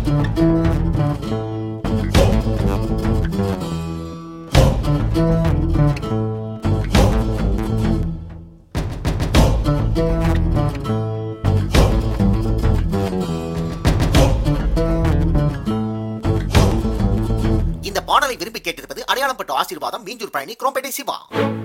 இந்த பாடலை விரும்பி கேட்டிருப்பது அடையாளம் பட்டு ஆசீர்வாதம் மீஞ்சூர் பழனி குரோம்பேட்டை சிவா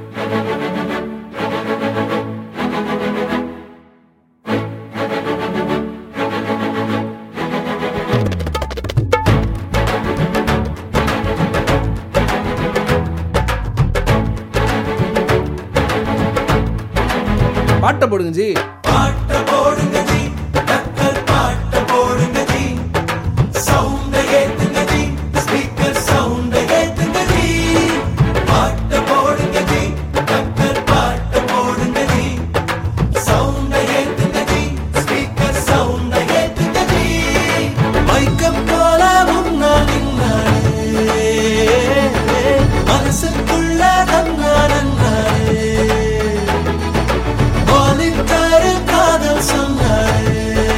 பாட்டை போடுங்க ஜி பாட்ட போடுங்க ஜி டக்கர் பாட்ட போடுங்க ஜி சவுண்ட ஏத்துங்க ஜி ஸ்பீக்கர் சவுண்ட ஏத்துங்க ஜி பாட்ட போடுங்க ஜி டக்கர் பாட்ட போடுங்க ஜி சவுண்ட ஏத்துங்க ஜி ஸ்பீக்கர் சவுண்ட ஏத்துங்க ஜி மைக்கம் போல முன்னால் நின்னாலே மனசுக்குள்ள நன்னா நன்னாலே வாலிட்டாரு காதல் சொன்னாரே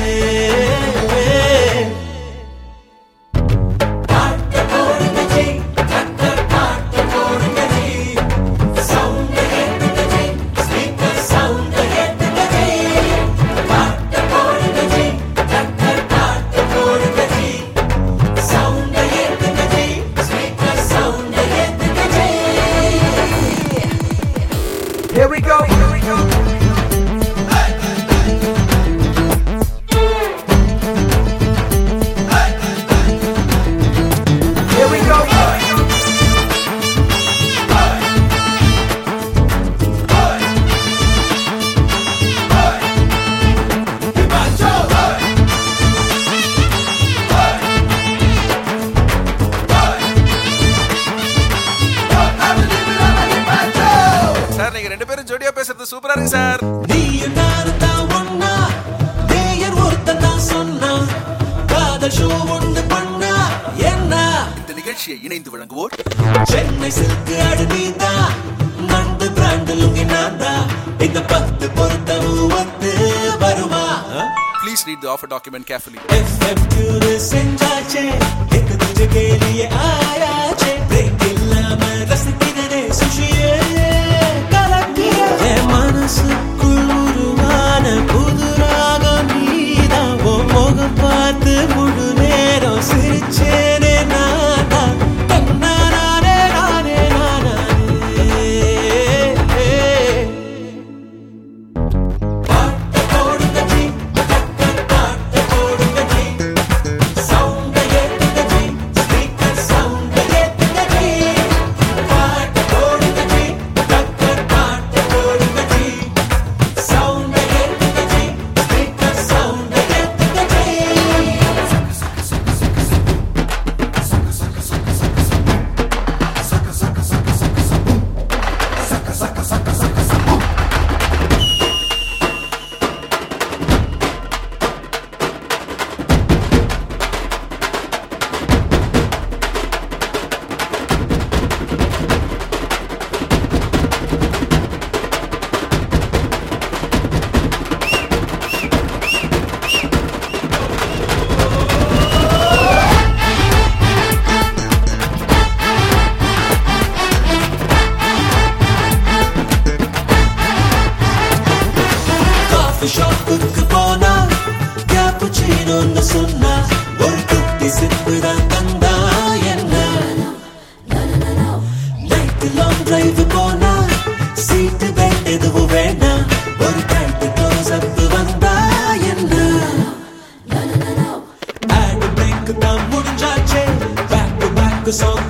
பாட்ட போடுங்க ஜி டக்கர் பாட்ட போடுங்க ஜி சவுண்ட் ஏத்துங்க ஜி ஸ்பீக்கர் சவுண்ட் ஏத்துங்க ஜி பாட்ட போடுங்க ஜி டக்கர் பாட்ட போடுங்க ஜி சவுண்ட் ஏத்துங்க ஜி ஸ்பீக்கர் சவுண்ட் ஏத்துங்க ji Here we go. Here we go. Here we go. Sir நீங்க ரெண்டு பேரும் ஜோடியா பேசுறது சூப்பரா இருக்கு சார் நீயும் நானும் தான் ஒண்ணா, நேயர் ஒருத்தன் தான் சொன்னான். காதல் show ஒண்ணு பண்ணா, என்ன? இந்த நிகழ்ச்சியை இணைந்து வழங்குவோர் சென்னை silk ஆடு நீதான், நண்டு brand லுங்கி நான்தான். இந்த பத்து பொருத்தமும் ஒத்து வருமா? Please read the offer document carefully FM tune செஞ்சாச்சே, एक दूजे के लिए आयाச்சே. break இல்லாம ரசிக்கிறதே சுஷியே, கலக்கிய என் மனசுக்குள் உருவான புது ராகம் நீதான். உன் முகம் பார்த்து முழு நேரம் சிரிச்சேனே நான்தான். தன்னானே நானே நானே. பாட்ட போடுங்க ஜி, டக்கர் பாட்ட போடுங்க ஜி. சவுண்ட ஏத்துங்க ஜி, ஸ்பீக்கர் சவுண்ட ஏத்துங்க ஜி. பாட்ட போடுங்க ஜி, டக்கர் பாட்ட போடுங்க ஜி. சவுண்ட ஏத்துங்க ஜி, ஸ்பீக்கர் சவுண்ட ஏத்துங்க ஜி. காஃபி ஷாப்புக்கு போனா கேப்புச்சீனோன்னு சொன்னா ஒரு குட்டி சிப்பு தான் தந்தா என்ன நைட்டு லாங் டிரைவ் போனா சீட்டு பெல்ட் எதுவும் வேண்டாம் ஒரு டைட்டு க்ளோஸ் அப் வந்தா என்ன ஆட் பிரேக் தான் முடிஞ்சாச்சே பேக் டு பேக் சாங்